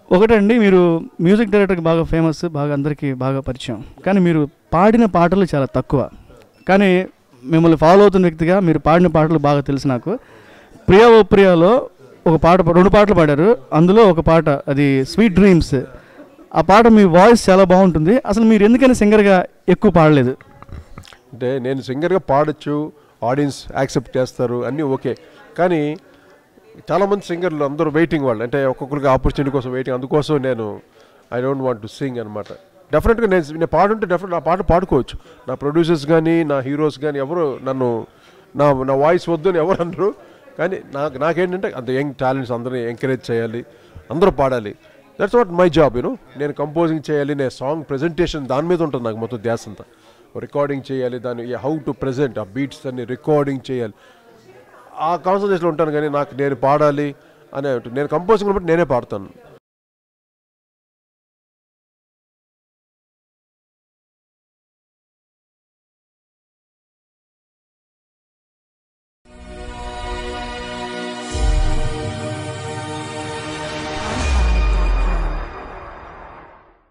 ఒకటండి మీరు మ్యూజిక్ డైరెక్టర్కి బాగా ఫేమస్ బాగా అందరికీ బాగా పరిచయం కానీ మీరు పాడిన పాటలు చాలా తక్కువ కానీ మిమ్మల్ని ఫాలో అవుతున్న వ్యక్తిగా మీరు పాడిన పాటలు బాగా తెలుసు నాకు ప్రియా ఓ ప్రియాలో ఒక పాట రెండు పాటలు పాడారు అందులో ఒక పాట అది స్వీట్ డ్రీమ్స్ ఆ పాట మీ వాయిస్ చాలా బాగుంటుంది అసలు మీరు ఎందుకని సింగర్గా ఎక్కువ పాడలేదు అంటే నేను సింగర్గా పాడొచ్చు ఆడియన్స్ యాక్సెప్ట్ చేస్తారు అన్నీ ఓకే కానీ చాలామంది సింగర్లు అందరూ వెయిటింగ్ వాళ్ళు అంటే ఒక్కొక్కరికి ఆపర్చునిటీ కోసం వెయిటింగ్ అందుకోసం నేను I don't want to sing అనమాట డెఫినెట్గా నేను నేను పాడుంటే డెఫినెట్ నా పాట పాడుకోవచ్చు నా ప్రొడ్యూసర్స్ కానీ నా హీరోస్ కానీ ఎవరు నన్ను నా నా వాయిస్ వద్దు అని ఎవరు అనరు కానీ నాకు నాకేంటంటే అంత యంగ్ టాలెంట్స్ అందరినీ ఎంకరేజ్ చేయాలి అందరూ పాడాలి that's what my job you know నేను కంపోజింగ్ చేయాలి నేను సాంగ్ ప్రెజెంటేషన్ దాని మీద ఉంటుంది నాకు మొత్తం ధ్యాస అంతా రికార్డింగ్ చేయాలి దాన్ని హౌ టు ప్రెజెంట్ ఆ బీట్స్ అన్ని రికార్డింగ్ చేయాలి ఆ కాన్సన్ట్రేషన్లో ఉంటాను కానీ నాకు నేను పాడాలి అనే ఉంటుంది. నేను కంపోజింగ్ బట్టి నేనే పాడతాను